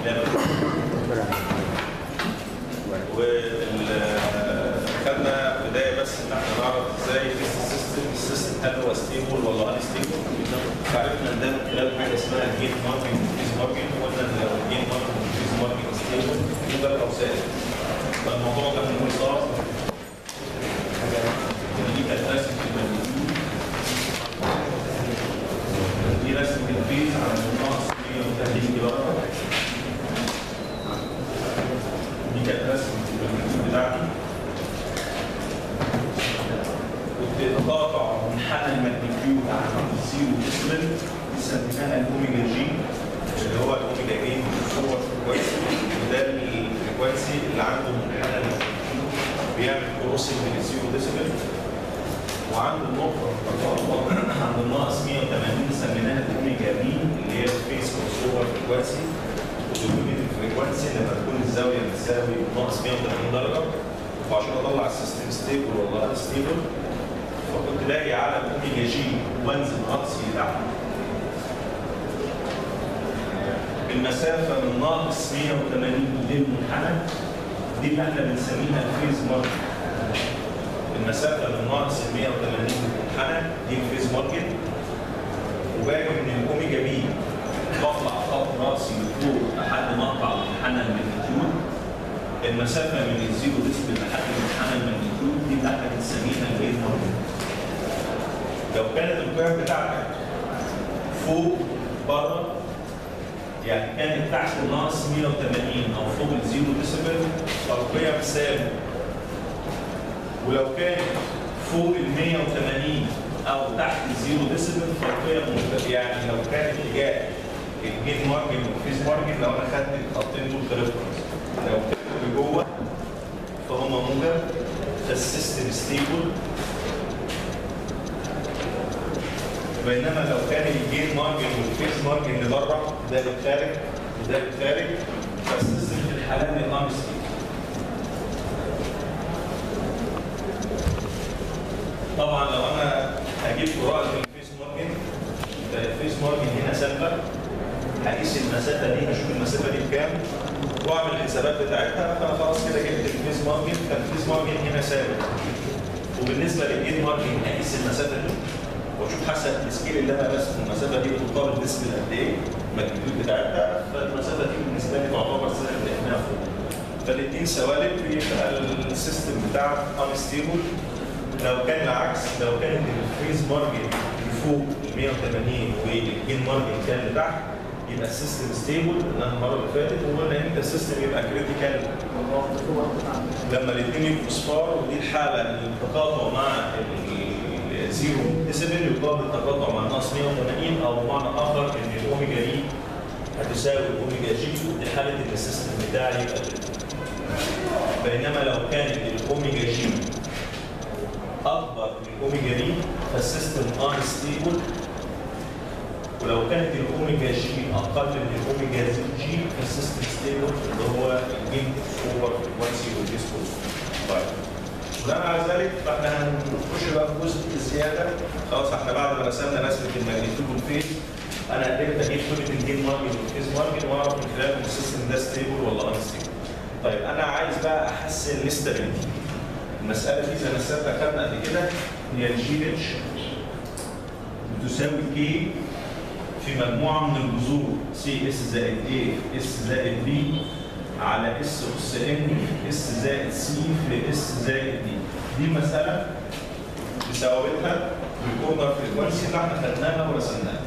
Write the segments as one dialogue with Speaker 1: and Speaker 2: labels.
Speaker 1: وخدنا بدايه بس ان احنا نعرف ازاي السيستم السيستم هل هو ستيبل ولا ان ستيبل فعرفنا ان ده من خلال حاجه اسمها الجين ماركينج والفيز ماركينج وقلنا ان لو الجين ماركينج والفيز ماركينج ستيبل يبقى الاوساط فالموضوع كان مهم صعب دي كانت رسمه المجهول دي رسمه الفيز على الناقص 130 جرام دي كانت رسمه المجهول بتاعتي وبتتقاطع منحنى الماجنتيود عن الزيرو ديسبل بنسميها الاوميجا جي اللي هو الاوميجا جي هو كويس وده الفريكونسي اللي عنده منحنى الماجنتيود بيعمل كروسنج للزيرو ديسبل وعند النقطة عند الناقص 180 سميناها الاوميجا بي اللي هي الفيس كروس اوفر فريكونسي ودومينيت الفريكونسي لما تكون الزاوية بتساوي ناقص 180 درجة وعشان اطلع السيستم ستيبل ولا ان ستيبل فكنت باجي على الاوميجا جي وانزل راسي لتحت المسافة من ناقص 180 للمنحنى دي اللي احنا بنسميها الفيز ماركت المسافة من ناقص 180 للمنحنى دي الفيز ماركت وباجي من الاوميجا بي بطلع خط راسي لفوق لحد ما اقطع منحنى الماجنتيود المسافة من الزيرو ديسبل لحد منحنى الماجنتيود دي اللي احنا بنسميها الفيز ماركت لو كانت القيم بتاعتك فوق بره يعني كانت تحت ناقص 180 او فوق الزيرو ديسبل فالقيم ثابته ولو كانت فوق ال 180 او تحت الزيرو ديسبل فالقيم مختلفه يعني لو كان اتجاه الجين مارجن والفيز مارجن لو انا خدت الخطين دول كريفرنس لو كانوا لجوه فهم موجب فالسيستم ستيبل بينما لو كان الجين مارجن والفيس مارجن لبره ده للخارج وده للخارج فالسيستم في الحالة دي نون طبعا لو انا هجيب قراءة الفيس مارجن ده الفيس مارجن هنا ثابتة هقيس المسافة دي هشوف المسافة دي بكام واعمل الحسابات بتاعتها فانا خلاص كده جبت الفيس مارجن فالفيس مارجن هنا ثابت وبالنسبة للجين مارجن هقيس المسافة دي واشوف حسب السكيل اللي انا راسمه المسافه دي بتقابل ديسبل قد ايه الماجنتيود بتاعتها فالمسافه دي بالنسبه لي تعتبر سهل لانها فوق فالاثنين سوالب يبقى السيستم بتاعك انستيبل لو كان العكس لو كان الفريز مارجن فوق ال 180 والجين مارجن كان لتحت يبقى السيستم ستيبل لان المره اللي فاتت وقلنا امتى السيستم يبقى كريتيكال لما الاثنين يبقوا صفار ودي الحاله اللي التقاطع مع زيرو ديسيبل يقابل تقاطع مع ناقص 180 او بمعنى اخر ان الاوميجا اي هتساوي الاوميجا جي دي حاله ان السيستم بتاعي يبقى بينما لو كانت الاوميجا جي اكبر من الاوميجا دي فالسيستم ان ستيبل ولو كانت الاوميجا جي اقل من الاوميجا جي فالسيستم ستيبل اللي هو الجين اوفر فريكونسي والديسكو طيب بناء على ذلك فاحنا هنخش بقى في جزء الزياده خلاص احنا بعد ما رسمنا رسمه الماجنتيود والفيز انا قدرت اجيب قيمه الجين مارجن والفيز مارجن واعرف من خلال السيستم ده ستيبل ولا ان ستيبل. طيب انا عايز بقى احسن الاستابيليتي. المساله دي زي ما السادة اخذنا قبل كده هي الجي اتش بتساوي كي في مجموعه من الجذور سي اس زائد اي اس زائد بي على اس اس ان اس زائد سي في اس زائد دي دي مساله بثوابتها بالكورنر فريكونسي اللي احنا خدناها ورسمناها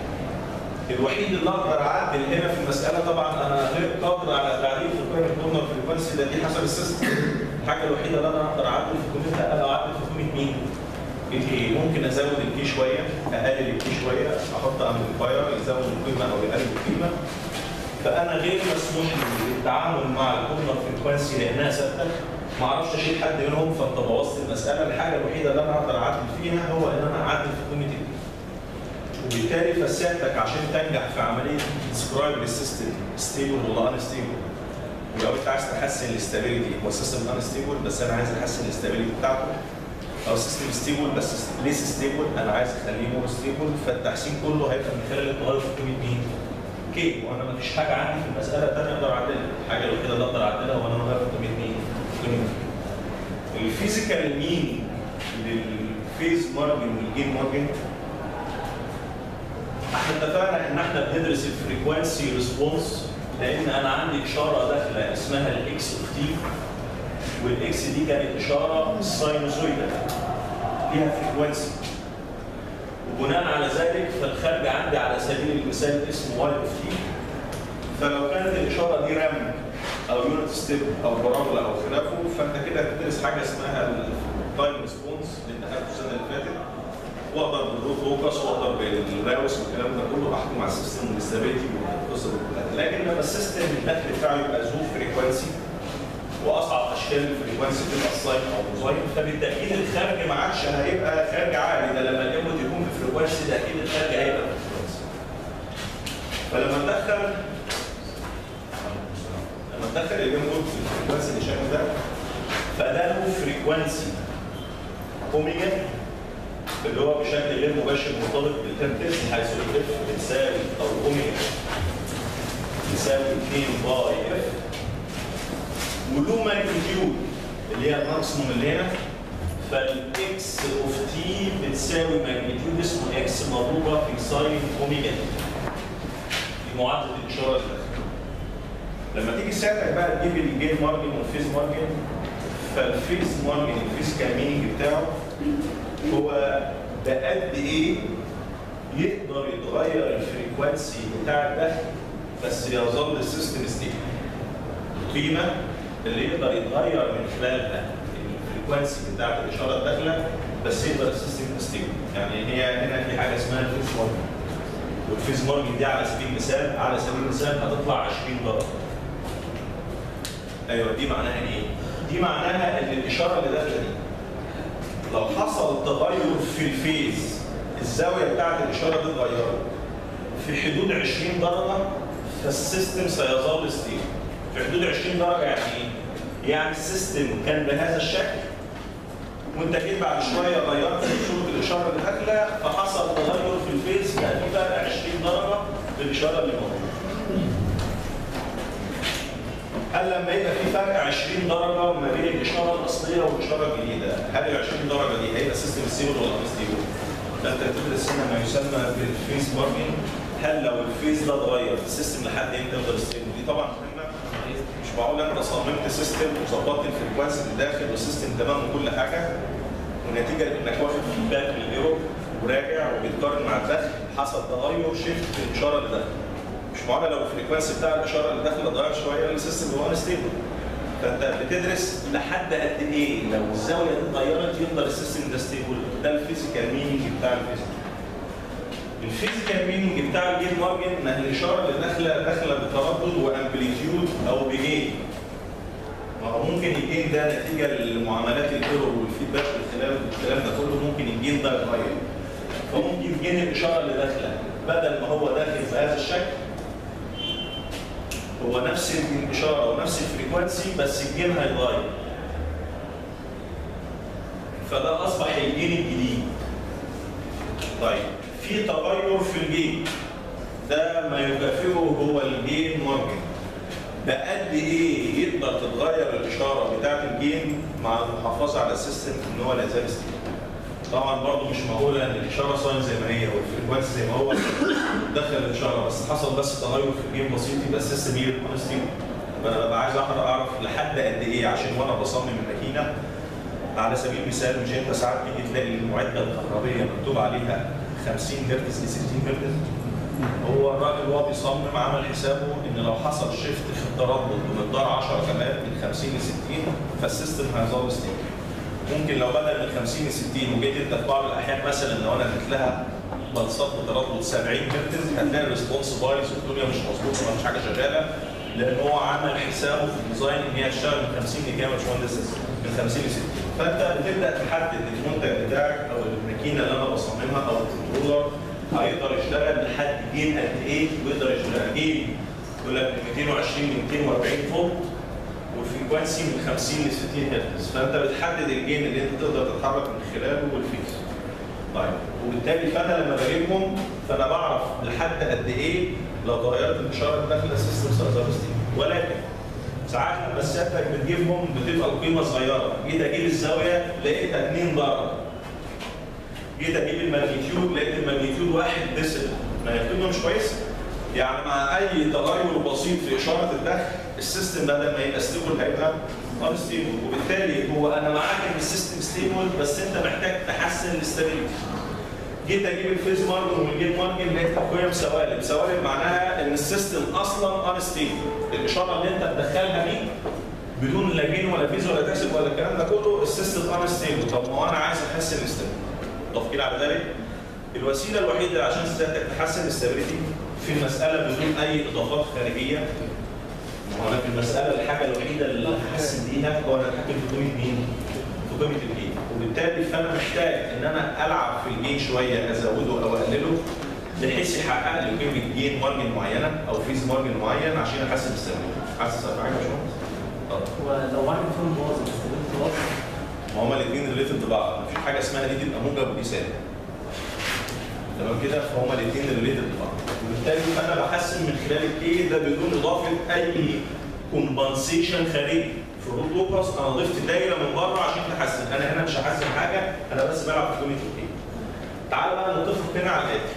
Speaker 1: الوحيد اللي اقدر اعدل هنا في المساله طبعا انا غير قادر على تعديل في قيم الكورنر فريكونسي ده دي حسب السيستم الحاجه الوحيده اللي انا اقدر اعدل في قيمتها انا اعدل في قيمه مين؟ الكي ممكن ازود الكي شويه اقلل الكي شويه احط امبليفاير يزود القيمه او يقلل القيمه فانا غير مسموح لي بالتعامل مع الكورنر فريكونسي لانها ثابته ما اعرفش اشيل حد منهم فانت بوظت المساله الحاجه الوحيده اللي انا اقدر اعدل فيها هو ان انا اعدل في قيمه الكي وبالتالي فسيادتك عشان تنجح في عمليه ديسكرايب للسيستم ستيبل ولا ان ستيبل ولو انت عايز تحسن الاستابيليتي هو السيستم ان ستيبل بس انا عايز احسن الاستابيليتي بتاعته او السيستم ستيبل بس ليس ستيبل انا عايز اخليه مور ستيبل فالتحسين كله هيبقى من خلال التغير في قيمه مين؟ كي وانا ما فيش حاجه عندي في المساله الثانيه اقدر اعدلها الحاجه الوحيده اللي اقدر اعدلها وانا واقف قدام اثنين الفيزيكال مين للفيز مارجن والجين مارجن احنا اتفقنا ان احنا بندرس الفريكوانسي ريسبونس لان انا عندي اشاره داخله اسمها الاكس اوف تي والاكس دي كانت اشاره ساينوسويدال ليها فريكوانسي وبناء على ذلك فالخارج عندي على سبيل المثال اسمه واي اوف تي فلو كانت الاشاره دي رام او يونت ستيب او بارابولا او خلافه فانت كده هتدرس حاجه اسمها التايم ريسبونس اللي انت خدته السنه اللي فاتت واقدر بالروت لوكاس واقدر بالراوس والكلام ده كله احكم على السيستم والاستابيليتي والقصه دي كلها لكن لما السيستم الدخل بتاعه يبقى ذو فريكوانسي واصعب اشكال الفريكوانسي تبقى الساين او موزاين فبالتاكيد الخارج ما عادش هيبقى خارج عالي ده لما الانبوت يكون بفريكوانسي ده اكيد الخارج هيبقى بفريكوانسي فلما ندخل لما ندخل الانبوت في الفريكوانسي اللي شايفه ده فده له فريكوانسي اوميجا اللي هو بشكل غير مباشر مرتبط بالتمتز حيث الاف بتساوي او اوميجا تساوي 2 باي اف وله ماجنتيود اللي هي الماكسيموم اللي هنا فالاكس اوف تي بتساوي ماجنتيود اسمه اكس مضروبه في ساين اوميجا دي معادله الاشاره اللي لما تيجي ساعتك بقى تجيب الجين مارجن والفيز مارجن فالفيز مارجن الفيزيكال مينينج بتاعه هو بقد ايه يقدر يتغير الفريكوانسي بتاع الدخل بس يظل السيستم ستيبل القيمه اللي يقدر يتغير من خلالها الفريكوانسي بتاعت الاشاره الداخله بس يقدر السيستم ستيبل يعني هي هنا في حاجه اسمها الفيز مارجن والفيز مارجن دي على سبيل المثال على سبيل المثال هتطلع 20 درجه ايوه دي معناها ايه؟ دي معناها ان الاشاره اللي داخله دي لو حصل تغير في الفيز الزاويه بتاعت الاشاره دي اتغيرت في حدود 20 درجه فالسيستم سيظل ستيبل في حدود 20 درجه يعني ايه؟ يعني السيستم كان بهذا الشكل وانت جيت بعد شويه غيرت في صوره الاشاره اللي داخله فحصل تغير في الفيز بقى في فرق 20 درجه للاشاره اللي موجوده. هل لما يبقى في فرق 20 درجه ما بين الاشاره الاصليه والاشاره الجديده، هل ال 20 درجه دي هيبقى سيستم ستيبل ولا مش ستيبل؟ فانت بتدرس هنا ما يسمى بالفيز ماركينج هل لو الفيز ده اتغير السيستم لحد امتى يفضل ستيبل؟ دي طبعا مهمه مش معقول انا صممت سيستم وظبطت الفريكوانسي اللي داخل والسيستم تمام وكل حاجه والنتيجه انك واخد فيدباك من الايرور وراجع وبتقارن مع الدخل حصل تغير شيفت في الاشاره اللي داخله مش معنى لو الفريكوانسي بتاع الاشاره اللي داخله اتغير شويه السيستم هو انستيبل فانت بتدرس لحد قد ايه لو الزاويه دي اتغيرت يفضل السيستم ده ستيبل ده الفيزيكال مينينج بتاع الفيزيكال الفيزيكال مينينج بتاع الجين مارجن ما الاشاره اللي داخله داخله بتردد وامبليتيود او بجين ما هو ممكن الجين ده نتيجه لمعاملات الايرور والفيدباك والكلام الكلام ده كله ممكن الجين ده يتغير فممكن جين الاشاره اللي داخله بدل ما هو داخل بهذا الشكل هو نفس الاشاره ونفس الفريكوانسي بس الجين هيتغير فده اصبح الجين الجديد طيب في تغير في الجين ده ما يكافئه هو الجين مارجن بقد ايه يقدر تتغير الاشاره بتاعت الجين مع المحافظه على السيستم ان هو لا يزال ستيبل طبعا برضه مش معقوله ان الاشاره ساين زي ما هي والفريكوانسي زي ما هو دخل الاشاره بس حصل بس تغير في الجين بسيط يبقى السيستم يبقى ستيبل فانا ببقى عايز اعرف لحد قد ايه عشان وانا بصمم الماكينه على سبيل المثال مش انت ساعات تيجي تلاقي المعده الكهربيه مكتوب عليها 50 هرتز ل 60 هرتز هو الراجل وهو بيصمم عمل حسابه ان لو حصل شيفت في التردد بمقدار 10 كمان من 50 ل 60 فالسيستم هيظل ستيبل ممكن لو بدل من 50 ل 60 وجيت انت في بعض الاحيان مثلا لو انا اديت لها بلصات بتردد 70 هرتز هتلاقي الريسبونس بايظ والدنيا مش مظبوطه ومفيش حاجه شغاله لان هو عمل حسابه في الديزاين ان هي تشتغل من 50 لكام يا باشمهندس؟ من 50 ل 60 فانت بتبدا تحدد المنتج بتاعك او الماكينه اللي انا بصممها او الكنترولر هيقدر يشتغل لحد جين قد ايه ويقدر يشتغل جين يقول لك من 220 ل 240 فولت والفريكوانسي من 50 ل 60 هرتز فانت بتحدد الجين اللي انت تقدر تتحرك من خلاله والفيز طيب وبالتالي فانا لما بجيبهم فانا بعرف لحد قد ايه لو اتغيرت الاشاره الداخله السيستم سيظهر ستيبل ولكن ساعات لما سيادتك بتجيبهم بتبقى القيمه صغيره جيت اجيب الزاويه لقيتها 2 درجه جيت اجيب الماجنتيود لقيت الماجنتيود 1 ديسبل ما هي القيمه مش كويسه يعني مع اي تغير بسيط في اشاره الدخل السيستم بدل ما يبقى ستيبل هيبقى انستيبل وبالتالي هو انا معاك ان السيستم ستيبل بس انت محتاج تحسن الاستابيليتي جيت اجيب الفيز مارجن والجيت مارجن لقيت قيم سوالب سوالب معناها ان السيستم اصلا انستيبل الاشاره اللي انت تدخلها دي بدون لا جين ولا فيز ولا تحسب ولا الكلام ده كله السيستم انستيبل طب ما هو انا عايز احسن الاستابيليتي متفقين على ذلك الوسيله الوحيده عشان سيادتك تحسن الاستابيليتي في المساله بدون اي اضافات خارجيه ما هو انا في المساله الحاجه الوحيده اللي هحسن بيها هو انا اتحكم في قيمه مين؟ في قيمه الجين وبالتالي فانا محتاج ان انا العب في الجين شويه ازوده او اقلله بحيث يحقق لي قيمه جين مارجن معينه او فيز مارجن معين عشان احسن الاستابيليتي حاسس بحاجه يا باشمهندس؟ اتفضل.
Speaker 2: ولو واحد فيهم باظ الاستابيليتي باظ
Speaker 1: ما هما الاثنين ريليتد لبعض مفيش حاجه اسمها دي تبقى موجب ودي سالب تمام كده فهما الاثنين ريليتد لبعض وبالتالي انا بحسن من خلال الكي ده بدون اضافه اي كومبنسيشن خارجي في الروت لوكاس انا ضفت دايره من بره عشان تحسن انا هنا مش هحسن حاجه انا بس بلعب في قيمه الكي تعال بقى نتفق هنا على الاتي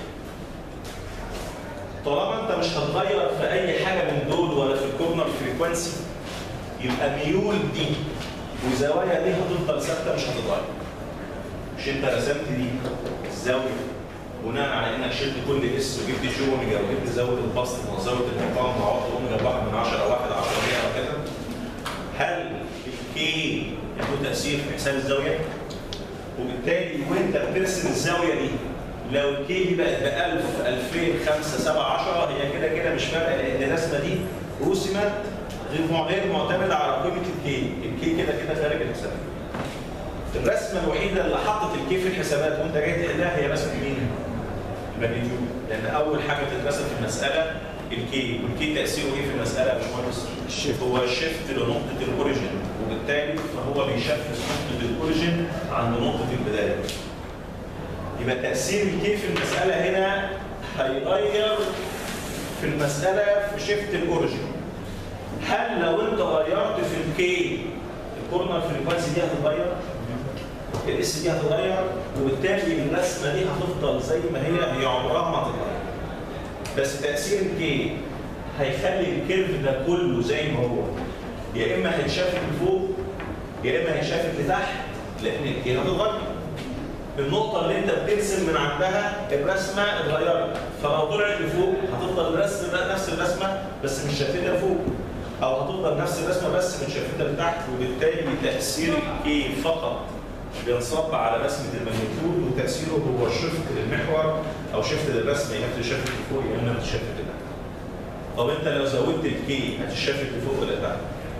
Speaker 1: طالما انت مش هتغير في اي حاجه من دول ولا في الكورنر فريكوانسي يبقى ميول دي والزوايا دي هتفضل ثابته مش هتتغير. مش انت رسمت دي الزاويه بناء على انك شلت كل اس وجبت جي اوميجا وجبت زاويه البسط وزاويه المقام مع وقت اوميجا بواحد من 10 او 1 10 100 وكذا هل الكي له تاثير في حساب الزاويه؟ وبالتالي وانت بترسم الزاويه دي لو الكي دي بقت ب 1000 2000 5 7 10 هي كده كده مش فارقه لان الرسمه دي رسمت غير مع- غير معتمده على قيمه الكي، الكي كده كده خارج الحسابات. الرسمه الوحيده اللي حطت الكي في الحسابات وانت جاي تحلها هي رسمه مين؟ الماجنتيود، لان اول حاجه بتترسم في المساله الكي، والكي تاثيره ايه في المساله يا باشمهندس؟ الشيفت هو الشيفت لنقطه الاوريجن، وبالتالي فهو بيشفت نقطه الاوريجن عند نقطه البدايه. يبقى تاثير الكي في المساله هنا هيغير في المساله في شيفت الاوريجن. هل لو انت غيرت في الكي الكورنر فريكوانسي دي هتتغير؟ الاس دي هتتغير وبالتالي الرسمه دي هتفضل زي ما هي هي عمرها ما هتتغير. بس تاثير الكي هيخلي الكيرف ده كله زي ما هو يا اما هيتشافت لفوق يا اما هيتشافت لتحت لان الكي هتتغير. النقطة اللي أنت بترسم من عندها الرسمة اتغيرت، فلو طلعت لفوق هتفضل الرسم نفس الرسمة بس مش شافتها لفوق. او هتفضل نفس الرسمه بس متشفتها لتحت وبالتالي تاثير الكي فقط بينصب على رسمه الماجنتيود وتاثيره هو شفت للمحور او شفت للرسمه يا اما بتتشفت لفوق يا اما بتتشفت لتحت. طب انت لو زودت الكي هتتشفت لفوق ولا لتحت؟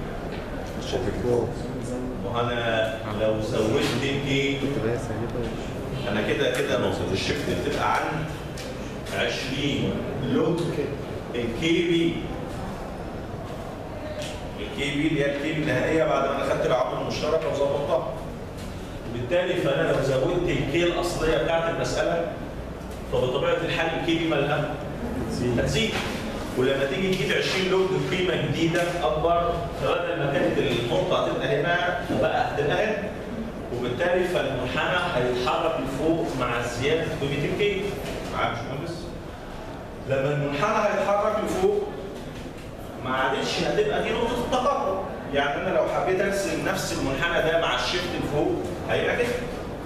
Speaker 1: وانا لو زودت الكي انا كده كده نقطه الشفت بتبقى عن 20 لوج الكي بي الكي بي اللي هي الكي بي النهائيه بعد ما انا خدت العقد المشترك وظبطتها وبالتالي فانا لو زودت الكي الاصليه بتاعت المساله فبطبيعه الحال الكي بي مالها هتزيد ولما تيجي تجيب 20 لوج قيمه جديده اكبر فبدل ما كانت النقطه هتبقى هنا فبقى هتبقى هنا وبالتالي فالمنحنى هيتحرك لفوق مع زياده قيمه الكي معايا يا باشمهندس؟ لما المنحنى هيتحرك لفوق ما عادتش هتبقى دي نقطه التقرب يعني انا لو حبيت ارسم نفس المنحنى ده مع الشيفت لفوق هيبقى كده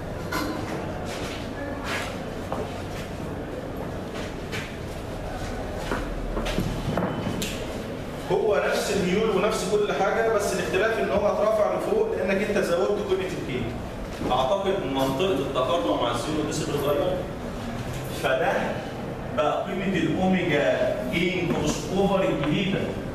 Speaker 1: هو نفس الميول ونفس كل حاجه بس الاختلاف ان هو اترفع لفوق لانك انت زودت قيمه الكي اعتقد منطقه التقاطع مع الزيرو ديسبل اتغير فده بقى قيمه الاوميجا جين كروس اوفر الجديده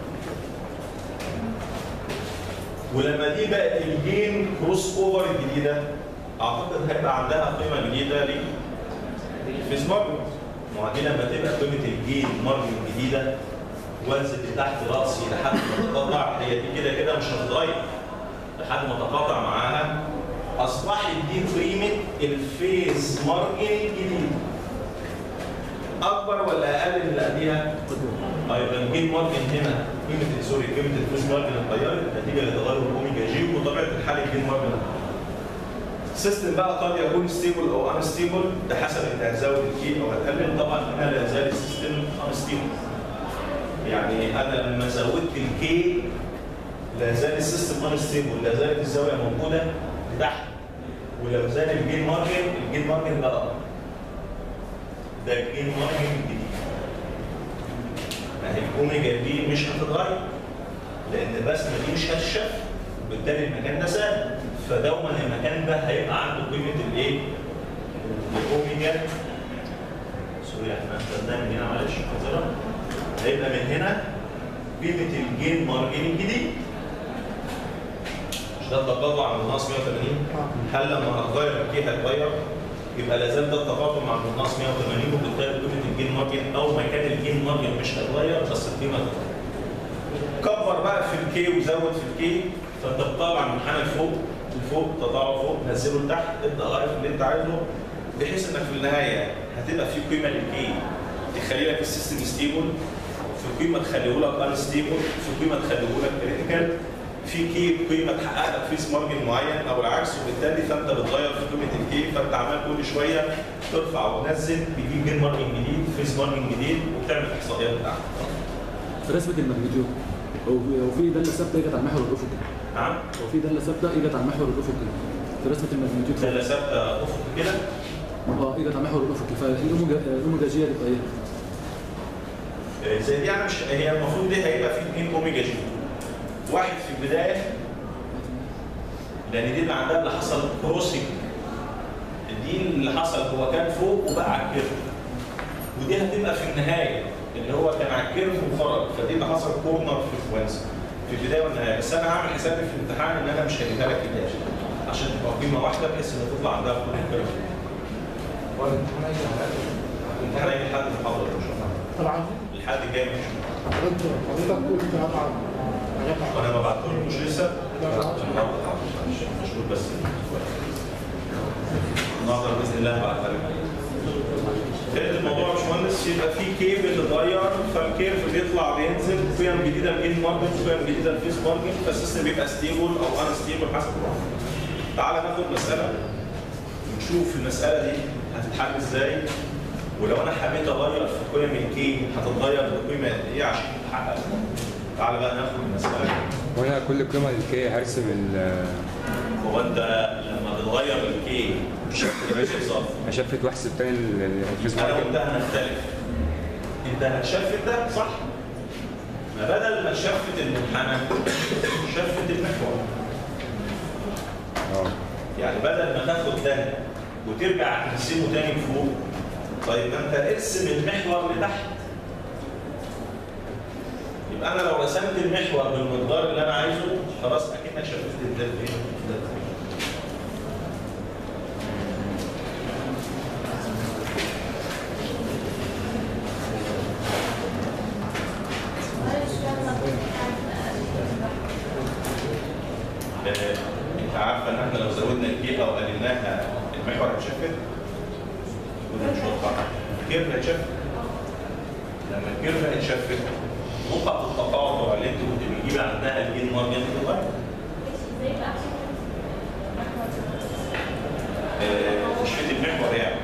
Speaker 1: ولما دي بقت الجين كروس اوفر الجديده اعتقد هيبقى عندها قيمه جديده للفيز مارجن ما هو دي لما تبقى قيمه الجين مارجن جديده وانزل لتحت راسي لحد ما تتقاطع هي دي كده كده مش هتتغير لحد ما تتقاطع معاها اصبحت دي قيمه الفيز مارجن الجديد اكبر ولا اقل من اللي قبليها؟ اه يبقى الجين مارجن هنا قيمه سوري قيمه الفلوس مارجن اتغيرت نتيجه لتغير الاوميجا جي وبطبيعه الحال الجين مارجن السيستم بقى قد يكون ستيبل او ان ستيبل ده حسب انت هتزود الكي او هتقلل طبعا هنا لا يزال السيستم ان ستيبل يعني انا لما زودت الكي لا زال السيستم ان ستيبل لا زالت الزاويه موجوده لتحت ولو زاد الجين مارجن الجين مارجن بقى أقل. ده الجين مارجن الجديد ما هي الاوميجا دي مش هتتغير لان الرسمه دي مش هتشاف وبالتالي المكان ده ثابت فدوما المكان ده هيبقى عنده قيمه الايه؟ الاوميجا سوري احنا خدناها من هنا معلش معذره هيبقى من هنا قيمه الجين مارجن الجديد مش ده التقاطع عند ناقص 180 هل لما هتغير الكي هيتغير يبقى لازال ده التقاطع مع ناقص 180 وبالتالي قيمه الجين مارجن او مكان الجين مارجن مش هيتغير بس القيمه هتتغير كبر بقى في الكي وزود في الكي فانت بتطلع المنحنى لفوق لفوق تطلعه فوق نزله لتحت ابدا غير في اللي انت عايزه بحيث انك في النهايه هتبقى في قيمه للكي تخلي لك السيستم ستيبل في قيمه تخليه لك ان ستيبل في قيمه تخليه لك كريتيكال في كي قيمه تحقق لك فيس مارجن معين او العكس وبالتالي فانت بتغير في قيمه الكي فانت عمال كل شويه ترفع وتنزل بيجيب جين مارجن جديد فيس مارجن جديد وبتعمل الاحصائيات بتاعتك
Speaker 3: في رسمه الماجنتيود هو هو في داله ثابته اجت على المحور الافقي
Speaker 1: نعم
Speaker 3: هو في داله ثابته اجت على المحور الافقي في رسمه الماجنتيود
Speaker 1: ده ثابته افق كده
Speaker 3: اه اجت على المحور الافقي فالاوميجا الاوميجا جي هتبقى ايه؟
Speaker 1: زي دي يعني مش هي المفروض دي هيبقى في اثنين اوميجا جي واحد في البدايه لان دي اللي عندها اللي حصل كروسنج دي اللي حصل هو كان فوق وبقى على الكيرف ودي هتبقى في النهايه اللي هو كان على الكيرف وخرج فدي اللي حصل كورنر فريكونسي في البدايه والنهايه بس انا هعمل حسابي في الامتحان ان انا مش هجيبها لك كده عشان تبقى قيمه واحده بحيث ان تطلع عندها كل الكيرف الامتحان هيجي لحد المحاضره ان شاء الله
Speaker 4: طبعا
Speaker 1: الحد الجاي مش
Speaker 4: حضرتك حضرتك قلت هطعم
Speaker 1: وانا ما بعتهولكوش لسه مشغول بس النهارده باذن الله هبعتها لكم تالت الموضوع يا باشمهندس يبقى في كيف بتتغير فالكيرف بيطلع بينزل قيم جديده الجين مارجن قيم جديده الفيس مارجن فالسيستم بيبقى ستيبل او ان ستيبل حسب الوضع. تعالى ناخد مساله ونشوف المساله دي هتتحل ازاي ولو انا حبيت اغير في قيم الكي هتتغير بقيمه قد ايه عشان تحقق تعالى بقى ناخد المساله
Speaker 5: وانا كل قيمه للكي هرسم ال
Speaker 1: هو انت لما بتغير الكي بشكل ماشي بالظبط
Speaker 5: اشفت واحسب تاني ال- الفيس
Speaker 1: انا وانت
Speaker 5: ماركت
Speaker 1: هنختلف انت هتشفت ده صح ما بدل ما تشفت المنحنى شفت المحور
Speaker 5: اه
Speaker 1: يعني بدل ما تاخد ده وترجع ترسمه تاني فوق طيب ما انت ارسم المحور لتحت يبقى انا لو رسمت المحور بالمقدار اللي انا عايزه خلاص اكنك شفت ده فين ده آه، انت عارفه ان احنا لو زودنا الكي او قللناها المحور هيتشفت وده مش واضح الكيرف هيتشفت لما الكيرف هيتشفت نقط التقاطع اللي انت كنت بتجيب عندها الجين مارجن تتغير آه، تشفت المحور يعني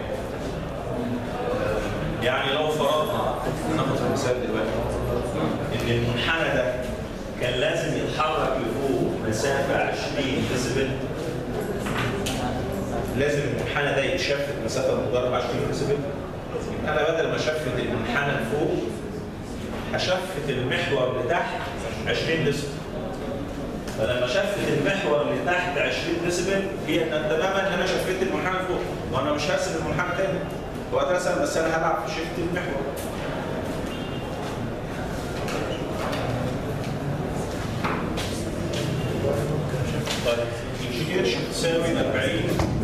Speaker 1: يعني لو فرضنا ناخد مثال دلوقتي ان المنحنى ده كان لازم يتحرك لفوق مسافه 20 ديسبل لازم المنحنى ده يتشفت مسافه مقدارها 20 ديسبل يبقى انا بدل ما اشفت المنحنى لفوق هشفت المحور لتحت 20 ديسبل فلما شفت المحور لتحت 20 ديسبل هي ان تماما ان انا شفت المنحنى لفوق وانا مش هرسم المنحنى تاني هو اترسم بس انا هلعب في شفت المحور طيب الجي اتش بتساوي 40